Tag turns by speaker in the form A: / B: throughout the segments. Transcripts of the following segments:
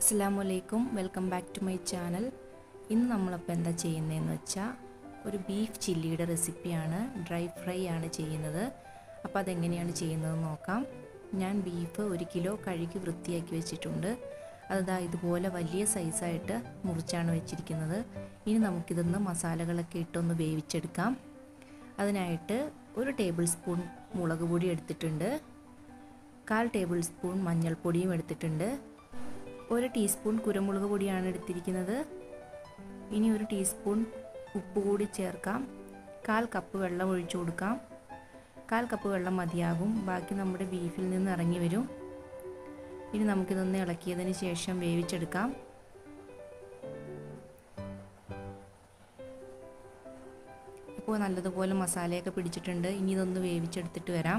A: അസ്സാം വലൈക്കും welcome back to my channel ഇന്ന് നമ്മളപ്പോൾ എന്താ ചെയ്യുന്നതെന്ന് വെച്ചാൽ ഒരു ബീഫ് ചില്ലിയുടെ റെസിപ്പിയാണ് ഡ്രൈ ഫ്രൈ ആണ് ചെയ്യുന്നത് അപ്പോൾ അതെങ്ങനെയാണ് ചെയ്യുന്നത് നോക്കാം ഞാൻ ബീഫ് ഒരു കിലോ കഴുകി വൃത്തിയാക്കി വെച്ചിട്ടുണ്ട് അതാ ഇതുപോലെ വലിയ സൈസായിട്ട് മുറിച്ചാണ് വെച്ചിരിക്കുന്നത് ഇനി നമുക്കിതൊന്ന് മസാലകളൊക്കെ ഇട്ടൊന്ന് വേവിച്ചെടുക്കാം അതിനായിട്ട് ഒരു ടേബിൾ സ്പൂൺ മുളക് പൊടി എടുത്തിട്ടുണ്ട് കാൽ ടേബിൾ സ്പൂൺ മഞ്ഞൾപ്പൊടിയും എടുത്തിട്ടുണ്ട് ഒരു ടീസ്പൂൺ കുരുമുളക് പൊടിയാണ് എടുത്തിരിക്കുന്നത് ഇനി ഒരു ടീസ്പൂൺ ഉപ്പ് കൂടി ചേർക്കാം കാൽ കപ്പ് വെള്ളം ഒഴിച്ചു കൊടുക്കാം കാൽ കപ്പ് വെള്ളം മതിയാകും ബാക്കി നമ്മുടെ ബീഫിൽ നിന്ന് ഇറങ്ങി വരും ഇനി നമുക്കിതൊന്ന് ഇളക്കിയതിന് ശേഷം വേവിച്ചെടുക്കാം ഇപ്പോൾ നല്ലതുപോലെ മസാലയൊക്കെ പിടിച്ചിട്ടുണ്ട് ഇനി ഇതൊന്ന് വേവിച്ചെടുത്തിട്ട് വരാം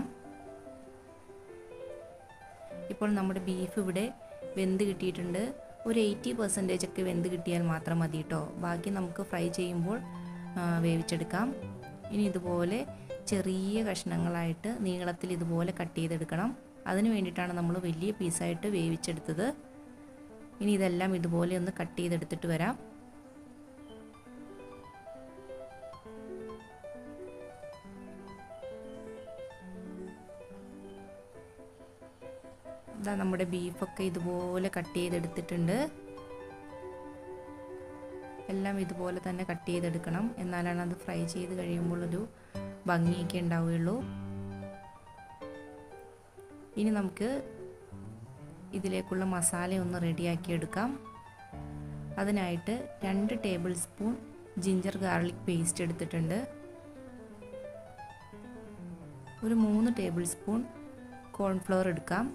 A: ഇപ്പോൾ നമ്മുടെ ബീഫ് ഇവിടെ വെന്ത് കിട്ടിയിട്ടുണ്ട് ഒരു എയ്റ്റി പെർസെൻറ്റേജ് ഒക്കെ വെന്ത് കിട്ടിയാൽ മാത്രം മതി കേട്ടോ ബാക്കി നമുക്ക് ഫ്രൈ ചെയ്യുമ്പോൾ വേവിച്ചെടുക്കാം ഇനി ഇതുപോലെ ചെറിയ കഷ്ണങ്ങളായിട്ട് നീളത്തിൽ ഇതുപോലെ കട്ട് ചെയ്തെടുക്കണം അതിന് വേണ്ടിയിട്ടാണ് നമ്മൾ വലിയ പീസായിട്ട് വേവിച്ചെടുത്തത് ഇനി ഇതെല്ലാം ഇതുപോലെ ഒന്ന് കട്ട് ചെയ്തെടുത്തിട്ട് വരാം ഇതാ നമ്മുടെ ബീഫൊക്കെ ഇതുപോലെ കട്ട് ചെയ്തെടുത്തിട്ടുണ്ട് എല്ലാം ഇതുപോലെ തന്നെ കട്ട് ചെയ്തെടുക്കണം എന്നാലാണ് അത് ഫ്രൈ ചെയ്ത് കഴിയുമ്പോൾ ഒരു ഭംഗിയൊക്കെ ഉണ്ടാവുകയുള്ളൂ ഇനി നമുക്ക് ഇതിലേക്കുള്ള മസാല ഒന്ന് റെഡിയാക്കി എടുക്കാം അതിനായിട്ട് രണ്ട് tablespoon ginger garlic paste എടുത്തിട്ടുണ്ട് ഒരു മൂന്ന് ടേബിൾ സ്പൂൺ കോൺഫ്ലവർ എടുക്കാം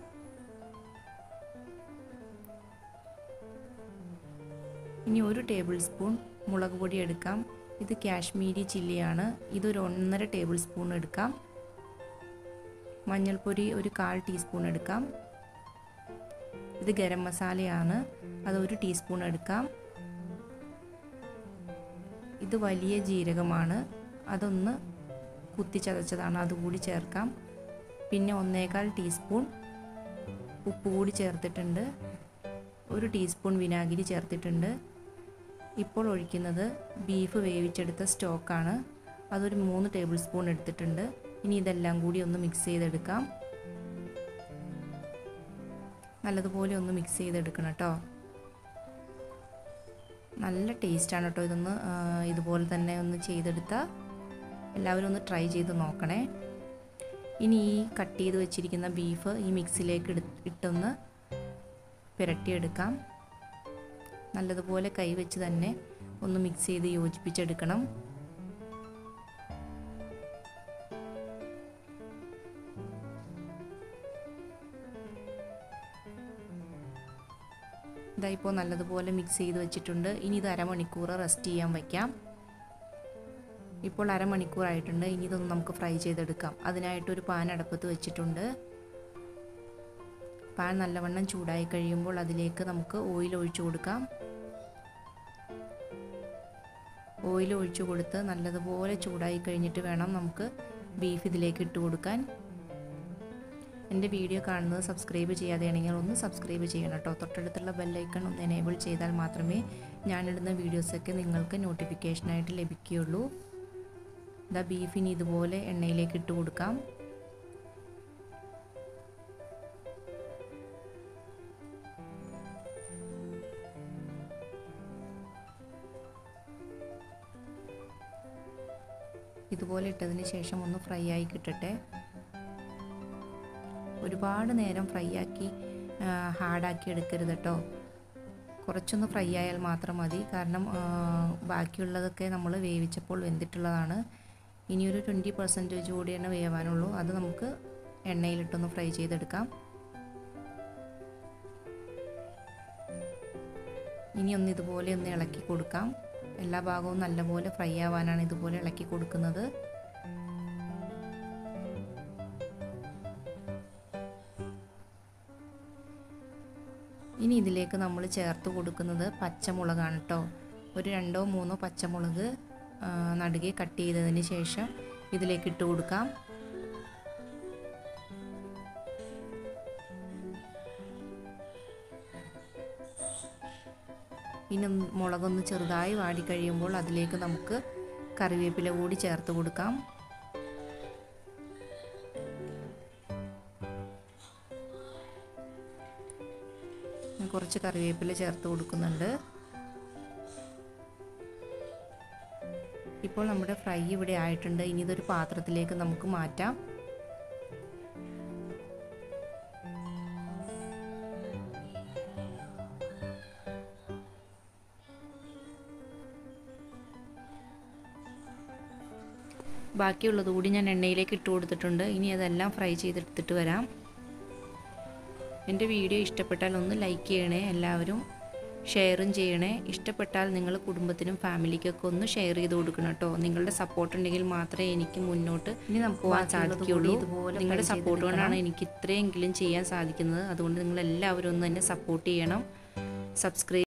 A: ഇനി ഒരു ടേബിൾ സ്പൂൺ മുളക് പൊടി എടുക്കാം ഇത് കാശ്മീരി ചില്ലിയാണ് ഇതൊരു ഒന്നര ടേബിൾ സ്പൂൺ എടുക്കാം മഞ്ഞൾപ്പൊടി ഒരു കാൽ ടീസ്പൂൺ എടുക്കാം ഇത് ഗരം മസാലയാണ് അത് ഒരു ടീസ്പൂൺ എടുക്കാം ഇത് വലിയ ജീരകമാണ് അതൊന്ന് കുത്തിച്ചതച്ചതാണ് അതുകൂടി ചേർക്കാം പിന്നെ ഒന്നേകാൽ ടീസ്പൂൺ ഉപ്പ് കൂടി ചേർത്തിട്ടുണ്ട് ഒരു ടീസ്പൂൺ വിനാഗിരി ചേർത്തിട്ടുണ്ട് ഇപ്പോൾ ഒഴിക്കുന്നത് ബീഫ് വേവിച്ചെടുത്ത സ്റ്റോക്കാണ് അതൊരു മൂന്ന് ടേബിൾ സ്പൂൺ എടുത്തിട്ടുണ്ട് ഇനി ഇതെല്ലാം കൂടി ഒന്ന് മിക്സ് ചെയ്തെടുക്കാം നല്ലതുപോലെ ഒന്ന് മിക്സ് ചെയ്തെടുക്കണം കേട്ടോ നല്ല ടേസ്റ്റാണ് കേട്ടോ ഇതൊന്ന് ഇതുപോലെ തന്നെ ഒന്ന് ചെയ്തെടുത്താൽ എല്ലാവരും ഒന്ന് ട്രൈ ചെയ്ത് നോക്കണേ ഇനി ഈ കട്ട് ചെയ്ത് വെച്ചിരിക്കുന്ന ബീഫ് ഈ മിക്സിലേക്ക് ഇട്ടൊന്ന് പുരട്ടിയെടുക്കാം നല്ലതുപോലെ കൈവച്ച് തന്നെ ഒന്ന് മിക്സ് ചെയ്ത് യോജിപ്പിച്ചെടുക്കണം ഇതായിപ്പോൾ നല്ലതുപോലെ മിക്സ് ചെയ്ത് വെച്ചിട്ടുണ്ട് ഇനി ഇത് അരമണിക്കൂർ റെസ്റ്റ് ചെയ്യാൻ വയ്ക്കാം ഇപ്പോൾ അരമണിക്കൂറായിട്ടുണ്ട് ഇനി ഇതൊന്ന് നമുക്ക് ഫ്രൈ ചെയ്തെടുക്കാം അതിനായിട്ടൊരു പാൻ അടുപ്പത്ത് വെച്ചിട്ടുണ്ട് പാൻ നല്ലവണ്ണം ചൂടായി കഴിയുമ്പോൾ അതിലേക്ക് നമുക്ക് ഓയിൽ ഒഴിച്ചു കൊടുക്കാം ഓയിൽ ഒഴിച്ചു കൊടുത്ത് നല്ലതുപോലെ ചൂടായി കഴിഞ്ഞിട്ട് വേണം നമുക്ക് ബീഫ് ഇതിലേക്ക് ഇട്ട് കൊടുക്കാൻ എൻ്റെ വീഡിയോ കാണുന്നത് സബ്സ്ക്രൈബ് ചെയ്യാതെയാണെങ്കിൽ ഒന്ന് സബ്സ്ക്രൈബ് ചെയ്യണം കേട്ടോ തൊട്ടടുത്തുള്ള ബെല്ലൈക്കൺ ഒന്ന് എനേബിൾ ചെയ്താൽ മാത്രമേ ഞാനിടുന്ന വീഡിയോസൊക്കെ നിങ്ങൾക്ക് നോട്ടിഫിക്കേഷനായിട്ട് ലഭിക്കുകയുള്ളൂ ഇതാ ബീഫിന് ഇതുപോലെ എണ്ണയിലേക്ക് ഇട്ട് കൊടുക്കാം ഇതുപോലെ ഇട്ടതിന് ശേഷം ഒന്ന് ഫ്രൈ ആയി കിട്ടട്ടെ ഒരുപാട് നേരം ഫ്രൈ ആക്കി ഹാർഡാക്കി എടുക്കരുത് കേട്ടോ കുറച്ചൊന്ന് ഫ്രൈ ആയാൽ മാത്രം മതി കാരണം ബാക്കിയുള്ളതൊക്കെ നമ്മൾ വേവിച്ചപ്പോൾ വെന്തിട്ടുള്ളതാണ് ഇനിയൊരു ട്വൻറ്റി പെർസെൻറ്റേജ് കൂടിയാണ് വേവാനുള്ളൂ അത് നമുക്ക് എണ്ണയിലിട്ടൊന്ന് ഫ്രൈ ചെയ്തെടുക്കാം ഇനി ഒന്ന് ഇതുപോലെ ഒന്ന് ഇളക്കി കൊടുക്കാം എല്ലാ ഭാഗവും നല്ലപോലെ ഫ്രൈ ആവാനാണ് ഇതുപോലെ ഇളക്കി കൊടുക്കുന്നത് ഇനി ഇതിലേക്ക് നമ്മൾ ചേർത്ത് കൊടുക്കുന്നത് പച്ചമുളകാണ് കേട്ടോ ഒരു രണ്ടോ മൂന്നോ പച്ചമുളക് നടുകെ കട്ട് ചെയ്തതിന് ശേഷം ഇതിലേക്ക് ഇട്ട് കൊടുക്കാം പിന്നെ മുളകൊന്ന് ചെറുതായി വാടി കഴിയുമ്പോൾ അതിലേക്ക് നമുക്ക് കറിവേപ്പില കൂടി ചേർത്ത് കൊടുക്കാം കുറച്ച് കറിവേപ്പില ചേർത്ത് കൊടുക്കുന്നുണ്ട് ഇപ്പോൾ നമ്മുടെ ഫ്രൈ ഇവിടെ ആയിട്ടുണ്ട് ഇനി ഇതൊരു പാത്രത്തിലേക്ക് നമുക്ക് മാറ്റാം ബാക്കിയുള്ളത് കൂടി ഞാൻ എണ്ണയിലേക്ക് ഇട്ട് കൊടുത്തിട്ടുണ്ട് ഇനി അതെല്ലാം ഫ്രൈ ചെയ്തെടുത്തിട്ട് വരാം എൻ്റെ വീഡിയോ ഇഷ്ടപ്പെട്ടാൽ ഒന്ന് ലൈക്ക് ചെയ്യണേ എല്ലാവരും ഷെയറും ചെയ്യണേ ഇഷ്ടപ്പെട്ടാൽ നിങ്ങൾ കുടുംബത്തിനും ഫാമിലിക്കൊക്കെ ഒന്ന് ഷെയർ ചെയ്ത് കൊടുക്കണം കേട്ടോ നിങ്ങളുടെ സപ്പോർട്ട് ഉണ്ടെങ്കിൽ മാത്രമേ എനിക്ക് മുന്നോട്ട്
B: ഇനി നമുക്ക്
A: പോകാൻ
B: ബാക്കിയുള്ളത്
A: സാധിക്കുകയുള്ളൂ
B: കൂടി ഇതുപോലെ
A: നിങ്ങളുടെ
B: fry
A: സപ്പോർട്ട്
B: ചെയ്തെടുക്കണം.
A: കൊണ്ടാണ് എനിക്ക് ഇത്രയെങ്കിലും ചെയ്യാൻ സാധിക്കുന്നത് അതുകൊണ്ട് നിങ്ങൾ എല്ലാവരും ഒന്ന് എന്നെ സപ്പോർട്ട് ചെയ്യണം സബ്സ്ക്രൈബ്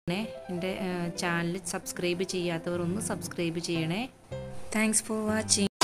A: എൻ്റെ ചാനൽ സബ്സ്ക്രൈബ് ചെയ്യാത്തവർ ഒന്ന് സബ്സ്ക്രൈബ് ചെയ്യണേ താങ്ക്സ് ഫോർ വാച്ചിങ്